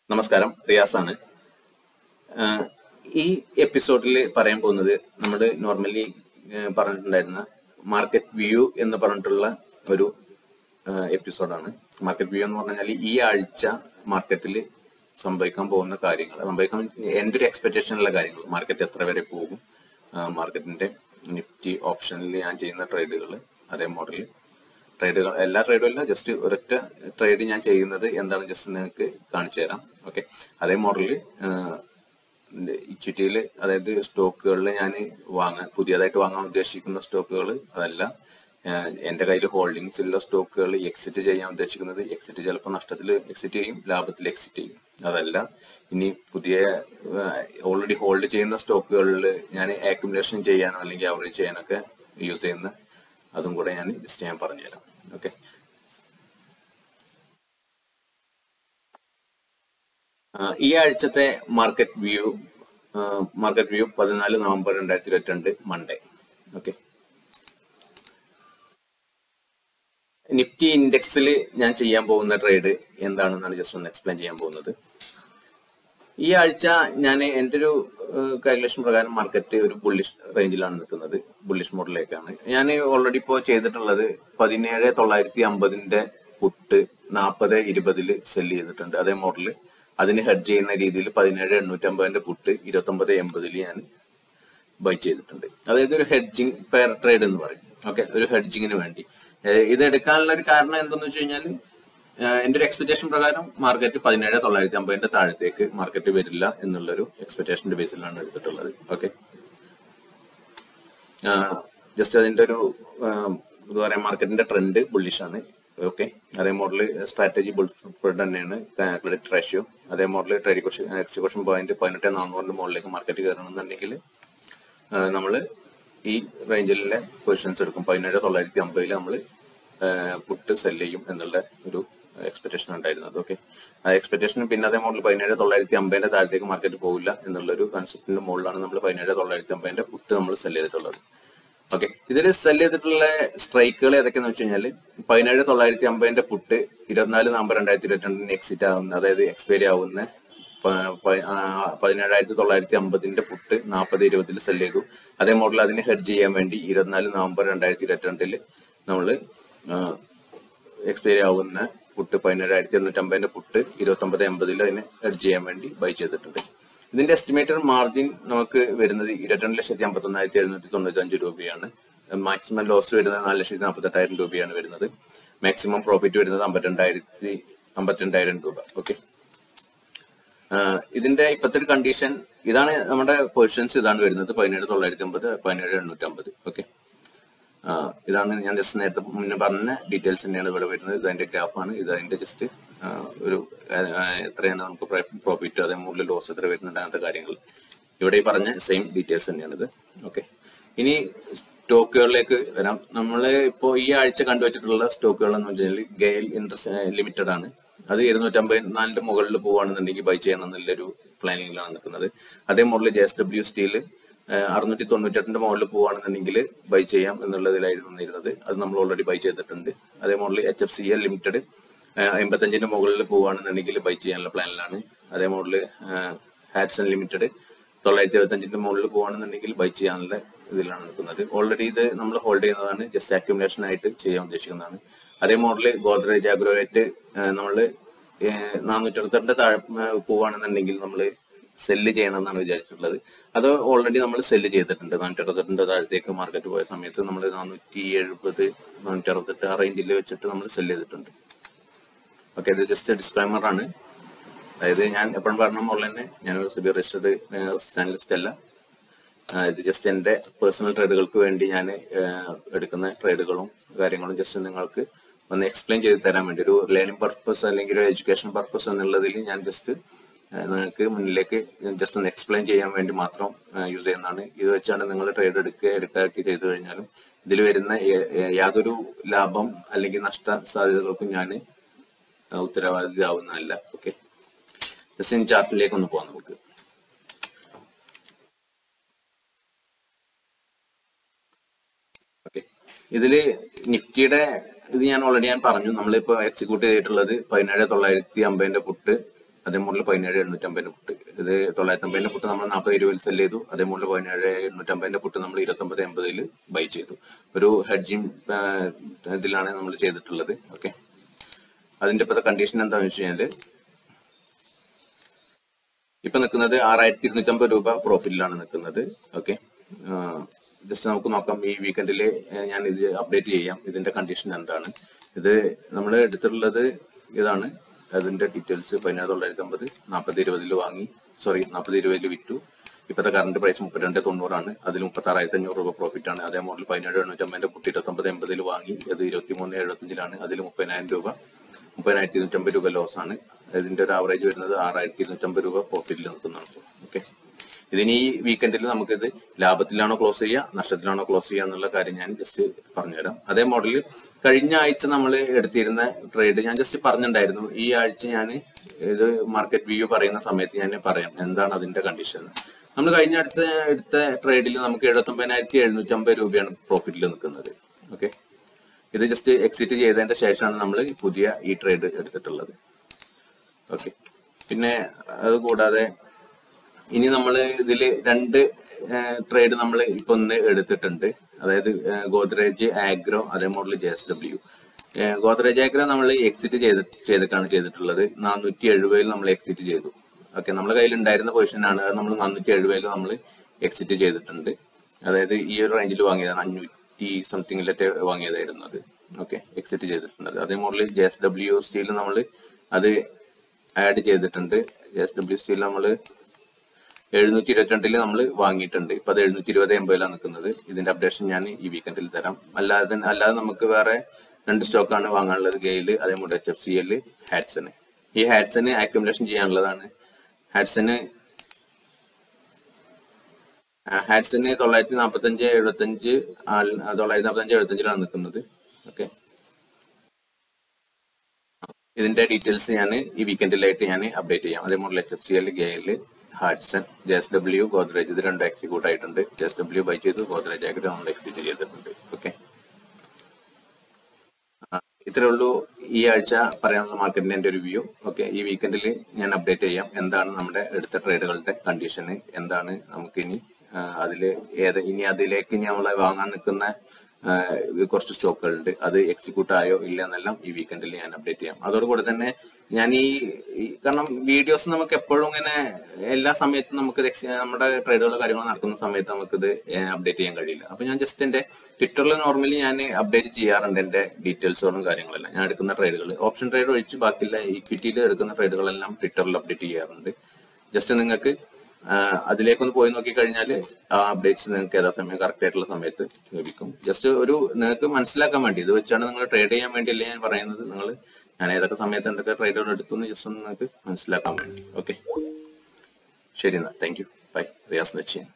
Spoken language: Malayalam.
നമസ്കാരം റിയാസാണ് ആഹ് ഈ എപ്പിസോഡിൽ പറയാൻ പോകുന്നത് നമ്മൾ നോർമലി പറഞ്ഞിട്ടുണ്ടായിരുന്ന മാർക്കറ്റ് വ്യൂ എന്ന് പറഞ്ഞിട്ടുള്ള ഒരു എപ്പിസോഡാണ് മാർക്കറ്റ് വ്യൂ എന്ന് പറഞ്ഞാൽ ഈ ആഴ്ച മാർക്കറ്റിൽ സംഭവിക്കാൻ പോകുന്ന കാര്യങ്ങൾ സംഭവിക്കാൻ എൻ്റെ ഒരു എക്സ്പെക്ടേഷനുള്ള കാര്യങ്ങൾ മാർക്കറ്റ് എത്ര വരെ പോകും മാർക്കറ്റിന്റെ നിഫ്റ്റി ഓപ്ഷനിൽ ഞാൻ ചെയ്യുന്ന ട്രേഡുകൾ അതേ മോഡലിൽ ട്രേഡുകൾ എല്ലാ ട്രേഡും അല്ല ജസ്റ്റ് ഒരൊറ്റ ട്രേഡ് ഞാൻ ചെയ്യുന്നത് എന്താണ് ജസ്റ്റ് നിങ്ങൾക്ക് കാണിച്ചു തരാം ഓക്കെ അതേ മോഡലിൽ ഇക്വിറ്റിയിൽ അതായത് സ്റ്റോക്കുകളിൽ ഞാൻ വാങ്ങാൻ പുതിയതായിട്ട് വാങ്ങാൻ ഉദ്ദേശിക്കുന്ന സ്റ്റോക്കുകൾ അതല്ല ആഹ് എൻ്റെ കയ്യിൽ ഹോൾഡിങ്സ് ഉള്ള സ്റ്റോക്കുകൾ എക്സിറ്റ് ചെയ്യാൻ ഉദ്ദേശിക്കുന്നത് എക്സിറ്റ് ചിലപ്പോൾ നഷ്ടത്തിൽ എക്സിറ്റ് ചെയ്യും ലാഭത്തിൽ എക്സിറ്റ് ചെയ്യും അതല്ല ഇനി പുതിയ ഓൾറെഡി ഹോൾഡ് ചെയ്യുന്ന സ്റ്റോക്കുകളിൽ ഞാൻ ആക്യുമുലേഷൻ ചെയ്യാനോ അല്ലെങ്കിൽ അവറേജ് ചെയ്യാനൊക്കെ യൂസ് ചെയ്യുന്ന അതും കൂടെ ഞാൻ ജസ്റ്റ് ഞാൻ പറഞ്ഞുതരാം ഓക്കെ ഈ ആഴ്ചത്തെ മാർക്കറ്റ് വ്യൂ മാർക്കറ്റ് വ്യൂ പതിനാല് നവംബർ രണ്ടായിരത്തി ഇരുപത്തി രണ്ട് മൺഡേ ഓക്കെ നിഫ്റ്റി ഇൻഡെക്സിൽ ഞാൻ ചെയ്യാൻ പോകുന്ന ട്രേഡ് എന്താണെന്നാണ് ജസ്റ്റ് ഒന്ന് എക്സ്പ്ലെയിൻ ചെയ്യാൻ പോകുന്നത് ഈ ആഴ്ച ഞാൻ എൻ്റെ ഒരു കാൽക്കുലേഷൻ പ്രകാരം മാർക്കറ്റ് ഒരു ബുള്ളിഷ് റേഞ്ചിലാണ് നിൽക്കുന്നത് ബുള്ളിഷ് മോഡലിലേക്കാണ് ഞാൻ ഓൾറെഡി ഇപ്പോൾ ചെയ്തിട്ടുള്ളത് പതിനേഴ് തൊള്ളായിരത്തി അമ്പതിന്റെ പുട്ട് നാൽപ്പത് ഇരുപതിൽ സെല് ചെയ്തിട്ടുണ്ട് അതേ മോഡല് അതിന് ഹെഡ് ചെയ്യുന്ന രീതിയിൽ പതിനേഴ് എണ്ണൂറ്റമ്പതിന്റെ പുട്ട് ഇരുപത്തൊമ്പത് എൺപതിൽ ഞാൻ ബൈ ചെയ്തിട്ടുണ്ട് അതായത് ഒരു ഹെഡ്ജിങ് പെയർ ട്രേഡ് എന്ന് പറയും ഓക്കെ ഒരു ഹെഡ്ജിങ്ങിന് വേണ്ടി ഏഹ് ഇത് എടുക്കാനുള്ള ഒരു കാരണം എന്തെന്ന് വെച്ച് കഴിഞ്ഞാൽ എന്റെ ഒരു എക്സ്പെക്ടേഷൻ പ്രകാരം മാർക്കറ്റ് പതിനേഴ് തൊള്ളായിരത്തി അമ്പതിന്റെ താഴത്തേക്ക് മാർക്കറ്റ് വരില്ല എന്നുള്ളൊരു എക്സ്പെക്ടേഷന്റെ ബേസിലാണ് എടുത്തിട്ടുള്ളത് ഓക്കെ ജസ്റ്റ് അതിന്റെ ഒരു എന്താ പറയാ മാർക്കറ്റിന്റെ ട്രെൻഡ് ബുള്ളിഷ് ആണ് ഓക്കെ അതേ മോഡൽ സ്ട്രാറ്റജി ബുൾ സ്പ്രെഡ് തന്നെയാണ് ക്രെഡിറ്റ് റേഷ്യോ അതേ മോഡൽ ട്രേഡ് എക്സിക്യൂഷൻ പോയിന്റ് പതിനെട്ട് നാനൂറിന്റെ മുകളിലേക്ക് മാർക്കറ്റ് കയറണമെന്നുണ്ടെങ്കിൽ നമ്മൾ ഈ റേഞ്ചിലെ പൊസിഷൻസ് എടുക്കും പതിനേഴ് തൊള്ളായിരത്തി അമ്പതിൽ നമ്മൾ പുട്ട് സെല് ചെയ്യും എന്നുള്ള ഒരു എക്സ്പെക്ടേഷൻ ഉണ്ടായിരുന്നത് ഓക്കെ ആ എക്സ്പെക്ടേഷൻ പിന്നെ അതേ മോഡൽ പതിനേഴ് തൊള്ളായിരത്തി അമ്പതിന്റെ താഴത്തേക്ക് മാർക്കറ്റ് പോകില്ല എന്നുള്ളൊരു കൺസെപ്റ്റിന്റെ മുകളിലാണ് നമ്മൾ പതിനേഴ് തൊള്ളായിരത്തി അമ്പതിന്റെ പുട്ട് നമ്മൾ സെല് ചെയ്തിട്ടുള്ളത് ഓക്കെ ഇതിൽ സെല് ചെയ്തിട്ടുള്ള സ്ട്രൈക്കുകൾ ഏതൊക്കെയാന്ന് വെച്ച് കഴിഞ്ഞാൽ പതിനേഴ് തൊള്ളായിരത്തി അമ്പതിന്റെ പുട്ട് ഇരുപത്തിനാല് നവംബർ രണ്ടായിരത്തി ഇരുപത്തി രണ്ടിന് എക്സിറ്റ് ആവുന്ന അതായത് എക്സ്പയറി ആവുന്ന പതിനേഴായിരത്തി തൊള്ളായിരത്തി അമ്പതിന്റെ പുട്ട് നാൽപ്പത് ഇരുപതിൽ സെല് ചെയ്തു അതേ മോഡൽ അതിന് ഹെഡ് ചെയ്യാൻ വേണ്ടി ഇരുപത്തിനാല് നവംബർ രണ്ടായിരത്തി ഇരുപത്തി രണ്ടില് നമ്മൾ എക്സ്പയറി ആവുന്ന പുട്ട് പതിനേഴായിരത്തി എണ്ണൂറ്റമ്പതിന്റെ പുട്ട് ഇരുപത്തൊമ്പത് എൺപതിൽ അതിന് ഹെഡ് ചെയ്യാൻ വേണ്ടി ബൈ ചെയ്തിട്ടുണ്ട് ഇതിന്റെ എസ്റ്റിമേറ്റഡ് മാർജിൻ നമുക്ക് വരുന്നത് ഇരുപത്തിരണ്ട് ലക്ഷത്തി അമ്പത്തി ഒന്നായിരത്തി എഴുന്നൂറ്റി തൊണ്ണൂറ്റി അഞ്ച് രൂപയാണ് മാക്സിമം ലോസ് വരുന്നത് നാല് ലക്ഷത്തി നാൽപ്പത്തെട്ടായിരം രൂപയാണ് വരുന്നത് മാക്സിമം പ്രോഫിറ്റ് വരുന്നത് അമ്പത്തിരണ്ടായിരത്തി അമ്പത്തിരണ്ടായിരം രൂപ ഓക്കെ ഇതിന്റെ ഇപ്പോഴത്തെ ഒരു കണ്ടീഷൻ ഇതാണ് നമ്മുടെ പൊസിഷൻസ് ഇതാണ് വരുന്നത് പതിനേഴ് തൊള്ളായിരത്തി അമ്പത് പതിനേഴ് എണ്ണൂറ്റി അമ്പത് ഓക്കെ ഇതാണ് ഞാൻ ജസ്റ്റ് നേരത്തെ മുന്നേ പറഞ്ഞ ഡീറ്റെയിൽസ് തന്നെയാണ് ഇവിടെ വരുന്നത് ഇത് അതിന്റെ ഗ്രാഫാണ് ഇത് അതിന്റെ ജസ്റ്റ് ഒരു എത്രയാണ് നമുക്ക് പ്രോഫിറ്റ് അതേ മുകളിൽ ലോസ് എത്ര വരുന്നുണ്ട് അങ്ങനത്തെ കാര്യങ്ങൾ ഇവിടെ ഈ പറഞ്ഞ സെയിം ഡീറ്റെയിൽസ് തന്നെയാണ് ഇത് ഓക്കെ ഇനി സ്റ്റോക്കുകളിലേക്ക് വരാം നമ്മൾ ഇപ്പോൾ ഈ ആഴ്ച കണ്ടുവച്ചിട്ടുള്ള സ്റ്റോക്കുകൾ എന്ന് വെച്ചാൽ ഗെയിൽ ഇൻട്രസ്റ്റ് ലിമിറ്റഡ് ആണ് അത് ഇരുന്നൂറ്റമ്പത് നാലിന്റെ മുകളിൽ പോവുകയാണെന്നുണ്ടെങ്കിൽ ബൈ ചെയ്യണം എന്നുള്ളൊരു പ്ലാനിങ്ങിലാണ് നിൽക്കുന്നത് അതേ model J S W steel അറുന്നൂറ്റി തൊണ്ണൂറ്റെട്ടിന്റെ മുകളിൽ പോവുകയാണെന്നുണ്ടെങ്കിൽ ബൈ ചെയ്യാം എന്നുള്ളതിലായിരുന്നു നിന്നിരുന്നത് അത് നമ്മൾ ഓൾറെഡി ബൈ ചെയ്തിട്ടുണ്ട് അതേ model H F C L limited എൺപത്തഞ്ചിന്റെ മുകളിൽ പോവുകയാണെന്നുണ്ടെങ്കിൽ ബൈ ചെയ്യാനുള്ള പ്ലാനിലാണ് അതേ മോഡൽ ഹാറ്റ്സൺ ലിമിറ്റഡ് തൊള്ളായിരത്തി എഴുപത്തഞ്ചിന്റെ മുകളിൽ പോവുകയാണെന്നുണ്ടെങ്കിൽ ബൈ ചെയ്യാനുള്ള ഇതിലാണ് നിൽക്കുന്നത് ഓൾറെഡി ഇത് നമ്മൾ ഹോൾഡ് ചെയ്യുന്നതാണ് ജസ്റ്റ് അക്യുമുലേഷൻ ആയിട്ട് ചെയ്യാൻ ഉദ്ദേശിക്കുന്നതാണ് അതേ മോഡൽ ഗോദ്രേജ് അഗ്രോവേറ്റ് നമ്മൾ നാനൂറ്റി അറുപത്തിരണ്ട് താഴെ പോവുകയാണെന്നുണ്ടെങ്കിൽ നമ്മൾ സെല്ല് ചെയ്യണമെന്നാണ് വിചാരിച്ചിട്ടുള്ളത് അത് ഓൾറെഡി നമ്മൾ സെല്ല് ചെയ്തിട്ടുണ്ട് നാനൂറ്റി അറുപത്തെട്ടിന്റെ താഴത്തേക്ക് മാർക്കറ്റ് പോയ സമയത്ത് നമ്മൾ നാനൂറ്റി എഴുപത് നാനൂറ്റി അറുപത്തെട്ട് ആ റേഞ്ചിൽ വെച്ചിട്ട് നമ്മൾ സെല്ല് ചെയ്തിട്ടുണ്ട് ഓക്കെ ഇത് ജസ്റ്റ് ഡിസ്ക്ലൈമർ ആണ് അതായത് ഞാൻ എപ്പോഴും പറഞ്ഞ പോലെ തന്നെ ഞാൻ ഒരു സിബി രജിസ്റ്റർഡ് സ്റ്റാൻലിസ്റ്റ് അല്ല ഇത് ജസ്റ്റ് എൻ്റെ പേഴ്സണൽ ട്രേഡുകൾക്ക് വേണ്ടി ഞാൻ എടുക്കുന്ന ട്രേഡുകളും കാര്യങ്ങളും ജസ്റ്റ് നിങ്ങൾക്ക് ഒന്ന് എക്സ്പ്ലെയിൻ ചെയ്ത് തരാൻ വേണ്ടി ഒരു ലേണിംഗ് പർപ്പസ് അല്ലെങ്കിൽ ഒരു എഡ്യൂക്കേഷൻ പർപ്പസ് എന്നുള്ളതിൽ ഞാൻ ജസ്റ്റ് നിങ്ങൾക്ക് മുന്നിലേക്ക് ജസ്റ്റ് ഒന്ന് എക്സ്പ്ലെയിൻ ചെയ്യാൻ വേണ്ടി മാത്രം യൂസ് ചെയ്യുന്നതാണ് ഇത് വെച്ചാണ് നിങ്ങൾ ട്രേഡ് എടുക്കുക എടുക്കാക്കി ചെയ്തു കഴിഞ്ഞാലും ഇതിൽ വരുന്ന യാതൊരു ലാഭം അല്ലെങ്കിൽ നഷ്ട സാധ്യതകൾക്കും ഞാൻ ഉത്തരവാദിയാവുന്നതല്ല ഓക്കെ ജസ്റ്റ് ഇനി ചാർട്ടിലേക്ക് ഒന്ന് പോകാം നമുക്ക് ഓക്കെ ഇതില് നിഫ്റ്റിയുടെ ഇത് ഞാൻ ഓൾറെഡി ഞാൻ പറഞ്ഞു നമ്മളിപ്പോ എക്സിക്യൂട്ട് ചെയ്തിട്ടുള്ളത് പതിനേഴ് തൊള്ളായിരത്തി അമ്പതിന്റെ പുട്ട് അതേ മോഡൽ പതിനേഴ് എണ്ണൂറ്റമ്പതിന്റെ പുട്ട് ഇത് തൊള്ളായിരത്തി അമ്പതിന്റെ പുട്ട് നമ്മൾ നാൽപ്പത് ഇരുപതിൽ സെല് ചെയ്തു അതേ മോഡൽ പതിനേഴ് എണ്ണൂറ്റമ്പതിന്റെ പുട്ട് നമ്മൾ ഇരുപത്തൊമ്പത് എൺപതിൽ ബൈ ചെയ്തു ഒരു ഹെഡ്ജിങ് ഇതിലാണ് നമ്മൾ ചെയ്തിട്ടുള്ളത് ഓക്കെ അതിന്റെ ഇപ്പോഴത്തെ കണ്ടീഷൻ എന്താണെന്ന് വെച്ച് കഴിഞ്ഞാൽ ഇപ്പൊ നിൽക്കുന്നത് ആറായിരത്തി ഇരുന്നൂറ്റമ്പത് രൂപ പ്രോഫിറ്റിലാണ് നിൽക്കുന്നത് ഓക്കെ ജസ്റ്റ് നമുക്ക് നോക്കാം ഈ വീക്കെൻഡിൽ ഞാൻ ഇത് അപ്ഡേറ്റ് ചെയ്യാം ഇതിന്റെ കണ്ടീഷൻ എന്താണ് ഇത് നമ്മൾ എടുത്തിട്ടുള്ളത് ഇതാണ് അതിന്റെ ഡീറ്റെയിൽസ് പതിനാറ് തൊള്ളായിരത്തി അമ്പത് നാൽപ്പത് ഇരുപതിൽ വാങ്ങി സോറി നാൽപ്പത് ഇരുപതിൽ വിറ്റു ഇപ്പോഴത്തെ കറണ്ട് പ്രൈസ് മുപ്പത്തിരണ്ട് തൊണ്ണൂറാണ് അതിൽ മുപ്പത്തി ആറായിരത്തി അഞ്ഞൂറ് രൂപ പ്രോഫിറ്റ് ആണ് അതേ മോഡൽ പതിനേഴ് എണ്ണൂറ്റമ്പതിന്റെ പുട്ടി ഇരുപത്തൊമ്പത് എൺപതിൽ വാങ്ങി അത് ഇരുപത്തി മൂന്ന് എഴുപത്തഞ്ചിലാണ് അതിൽ മുപ്പതിനായിരം രൂപ മുപ്പതിനായിരത്തി ഇരുന്നൂറ്റമ്പത് രൂപ ലോസ് ആണ് ഇതിന്റെ ഒരു ആവറേജ് വരുന്നത് ആറായിരത്തി ഇരുന്നൂറ്റമ്പത് രൂപ പ്രോഫിറ്റിൽ നിൽക്കുന്നതാണ് ഓക്കെ ഇതിന് ഈ വീക്കെൻഡിൽ നമുക്കിത് ലാഭത്തിലാണോ ക്ലോസ് ചെയ്യുക നഷ്ടത്തിലാണോ ക്ലോസ് ചെയ്യുക എന്നുള്ള കാര്യം ഞാൻ ജസ്റ്റ് പറഞ്ഞുതരാം അതേ മോഡലിൽ കഴിഞ്ഞ ആഴ്ച നമ്മൾ എടുത്തിരുന്ന ട്രേഡ് ഞാൻ ജസ്റ്റ് പറഞ്ഞിട്ടുണ്ടായിരുന്നു ഈ ആഴ്ച ഞാൻ ഇത് മാർക്കറ്റ് വ്യൂ പറയുന്ന സമയത്ത് ഞാൻ പറയാം എന്താണ് അതിന്റെ കണ്ടീഷൻ നമ്മൾ കഴിഞ്ഞ അടുത്ത എടുത്ത ട്രേഡിൽ നമുക്ക് എഴുപത്തൊമ്പതിനായിരത്തി എഴുന്നൂറ്റമ്പത് രൂപയാണ് പ്രോഫിറ്റിൽ നിൽക്കുന്നത് ഓക്കെ ഇത് ജസ്റ്റ് എക്സിറ്റ് ചെയ്തതിന്റെ ശേഷമാണ് നമ്മൾ പുതിയ ഈ ട്രേഡ് എടുത്തിട്ടുള്ളത് ഓക്കെ പിന്നെ അത് കൂടാതെ ഇനി നമ്മൾ ഇതിൽ രണ്ട് ട്രേഡ് നമ്മൾ ഇപ്പൊ ഒന്ന് എടുത്തിട്ടുണ്ട് അതായത് ഗോദ്രേജ് ആഗ്രോ അതേ model J S W Godrej Agro നമ്മൾ എക്സിറ്റ് ചെയ്ത് ചെയ്തിട്ടാണ് ചെയ്തിട്ടുള്ളത് നാനൂറ്റി എഴുപതിൽ നമ്മൾ എക്സിറ്റ് ചെയ്തു ഓക്കെ നമ്മുടെ കയ്യിൽ ഉണ്ടായിരുന്ന പൊസിഷൻ ആണ് അത് നമ്മൾ നാനൂറ്റി എഴുപതിൽ നമ്മൾ എക്സിറ്റ് ചെയ്തിട്ടുണ്ട് അതായത് ഈ ഒരു റേഞ്ചിൽ വാങ്ങിയതാണ് അഞ്ഞൂറ്റി സംതിങ്ങിലൊക്കെ വാങ്ങിയതായിരുന്നു അത് ഓക്കെ എക്സിറ്റ് ചെയ്തിട്ടുണ്ട് അതേ model J S W steel നമ്മൾ അത് ആഡ് ചെയ്തിട്ടുണ്ട് ജെ എസ് ഡബ്ല്യു സ്റ്റീൽ നമ്മൾ എഴുന്നൂറ്റി ഇരുപത്തിരണ്ടില് നമ്മൾ വാങ്ങിയിട്ടുണ്ട് ഇപ്പൊ അത് എഴുന്നൂറ്റി ഇരുപത് എൺപതിലാണ് നിൽക്കുന്നത് ഇതിന്റെ അപ്ഡേഷൻ ഞാൻ ഈ വീക്കെൻഡിൽ തരാം അല്ലാതെ അല്ലാതെ നമുക്ക് വേറെ രണ്ട് സ്റ്റോക്കാണ് വാങ്ങാനുള്ളത് ഗെയില് അതേപോലെ H F C L Hatsun ഈ ഹാറ്റ്സന് അക്യുമുലേഷൻ ചെയ്യാനുള്ളതാണ് ഹാറ്റ്സന് ഹാറ്റ്സന് തൊള്ളായിരത്തി നാൽപ്പത്തി അഞ്ച് എഴുപത്തി അഞ്ച് തൊള്ളായിരത്തി നാൽപ്പത്തി അഞ്ച് എഴുപത്തി അഞ്ചിലാണ് നിൽക്കുന്നത് ഓക്കെ ഇതിന്റെ ഡീറ്റെയിൽസ് ഞാൻ ഈ വീക്കെൻഡിലായിട്ട് ഞാൻ അപ്ഡേറ്റ് ചെയ്യാം അതേപോലെ H F C L GAIL Hatsun J S W Godrej ഇത് രണ്ട് എക്സിക്യൂട്ട് ആയിട്ടുണ്ട് ജെ എസ് ഡബ്ല്യു ബൈ ചെയ്തു ഗോദ്രേജ് ആയിട്ട് നമ്മൾ എക്സിക്യൂട്ട് ചെയ്തിട്ടുണ്ട് ഓക്കെ ഇത്രേ ഉള്ളൂ ഈ ആഴ്ച പറയാനുള്ള മാർക്കറ്റിന്റെ എന്റെ ഒരു വ്യൂ ഓക്കെ ഈ വീക്കെൻഡിൽ ഞാൻ അപ്ഡേറ്റ് ചെയ്യാം എന്താണ് നമ്മുടെ എടുത്ത ട്രേഡുകളുടെ കണ്ടീഷന് എന്താണ് നമുക്കിനി അതിൽ ഏത് ഇനി അതിലേക്ക് ഇനി നമ്മളെ വാങ്ങാൻ നിൽക്കുന്ന കുറച്ച് സ്റ്റോക്കുകളുണ്ട് അത് എക്സിക്യൂട്ട് ആയോ ഇല്ല എന്നെല്ലാം ഈ വീക്കെൻഡിൽ ഞാൻ അപ്ഡേറ്റ് ചെയ്യാം അതോടുകൂടെ തന്നെ ഞാൻ ഈ കാരണം വീഡിയോസ് നമുക്ക് എപ്പോഴും ഇങ്ങനെ എല്ലാ സമയത്തും നമുക്ക് നമ്മുടെ ട്രേഡുകളോ കാര്യങ്ങളോ നടക്കുന്ന സമയത്ത് നമുക്കിത് അപ്ഡേറ്റ് ചെയ്യാൻ കഴിയില്ല അപ്പൊ ഞാൻ ജസ്റ്റ് എന്റെ ട്വിറ്ററിൽ നോർമലി ഞാൻ അപ്ഡേറ്റ് ചെയ്യാറുണ്ട് എന്റെ ഡീറ്റെയിൽസുകളും കാര്യങ്ങളെല്ലാം ഞാൻ എടുക്കുന്ന ട്രേഡുകൾ ഓപ്ഷൻ ട്രേഡ് ഒഴിച്ച് ബാക്കിയുള്ള ഇക്വിറ്റിയിൽ എടുക്കുന്ന ട്രേഡുകളെല്ലാം ട്വിറ്ററിൽ അപ്ഡേറ്റ് ചെയ്യാറുണ്ട് ജസ്റ്റ് നിങ്ങൾക്ക് അതിലേക്കൊന്ന് പോയി നോക്കി കഴിഞ്ഞാൽ ആ അപ്ഡേറ്റ്സ് നിങ്ങൾക്ക് ഏതാ സമയം കറക്റ്റ് ആയിട്ടുള്ള സമയത്ത് ലഭിക്കും ജസ്റ്റ് ഒരു നിങ്ങൾക്ക് മനസ്സിലാക്കാൻ വേണ്ടി ഇത് വെച്ചാണ് നിങ്ങൾ ട്രേഡ് ചെയ്യാൻ വേണ്ടിയല്ലേ ഞാൻ പറയുന്നത് നിങ്ങൾ ഞാൻ ഏതൊക്കെ സമയത്ത് എന്തൊക്കെ ട്രേഡുകൾ എടുത്തു എന്ന് ജസ്റ്റ് ഒന്ന് നിങ്ങൾക്ക് മനസ്സിലാക്കാൻ വേണ്ടി ഓക്കെ ശരി എന്നാൽ താങ്ക് യു ബൈ റിയാസ് നച്ചിയൻ